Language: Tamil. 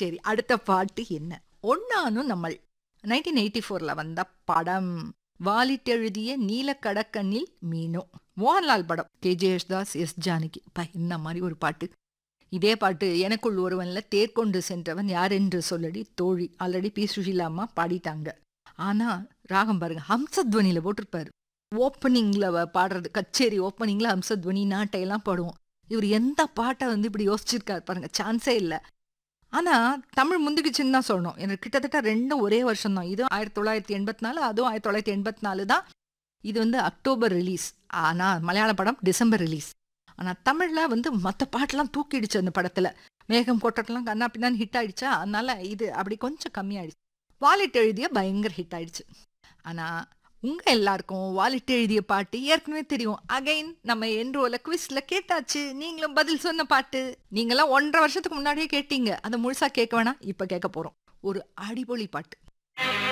சரி அடுத்த பாட்டு என்ன ஒன்னானும் நம்மள் நைன்டீன் எயிட்டி ஃபோர்ல வந்த படம் வாலிட்டெழுதிய நீலக்கடக்கண்ணில் மீனோ மோகன்லால் படம் கேஜேஎஸ் தாஸ் எஸ் ஜானகி பா என்ன மாதிரி ஒரு பாட்டு இதே பாட்டு எனக்குள் ஒருவன்ல தேர்கொண்டு சென்றவன் யார் என்று சொல்லடி தோழி ஆல்ரெடி பி சுஷீலா அம்மா பாடிட்டாங்க ஆனா ராகம் பாருங்க ஹம்சத்வனியில போட்டிருப்பாரு ஓப்பனிங்ல பாடுறது கச்சேரி ஓப்பனிங்ல ஹம்சத்வனி நாட்டையெல்லாம் பாடுவோம் இவர் எந்த பாட்டை வந்து இப்படி யோசிச்சிருக்காரு பாருங்க சான்ஸே இல்லை ஆனா தமிழ் முந்துக்குச்சுன்னு தான் சொல்லணும் எனக்கு கிட்டத்தட்ட ரெண்டும் ஒரே வருஷம் தான் இதுவும் ஆயிரத்தி தொள்ளாயிரத்தி எண்பத்தி நாலு அதுவும் ஆயிரத்தி தொள்ளாயிரத்தி எண்பத்தி நாலு தான் இது வந்து அக்டோபர் ரிலீஸ் ஆனா மலையாள படம் டிசம்பர் ரிலீஸ் ஆனா தமிழ்ல வந்து மற்ற பாட்டெல்லாம் தூக்கிடுச்சு அந்த படத்துல மேகம் கொட்டட்டெல்லாம் கண்ணா பின்னான்னு ஹிட் ஆயிடுச்சா அதனால இது அப்படி கொஞ்சம் கம்மியாயிடுச்சு வாலிட் எழுதிய பயங்கர ஹிட் ஆயிடுச்சு ஆனா உங்க எல்லாருக்கும் வாலிட் எழுதிய பாட்டு ஏற்கனவே தெரியும் அகைன் நம்ம என்றோல குவிஸ்ல கேட்டாச்சு நீங்களும் பதில் சொன்ன பாட்டு நீங்களாம் ஒன்றரை வருஷத்துக்கு முன்னாடியே கேட்டீங்க அதை முழுசா கேட்க வேணாம் இப்ப கேட்க போறோம் ஒரு அடிபொலி பாட்டு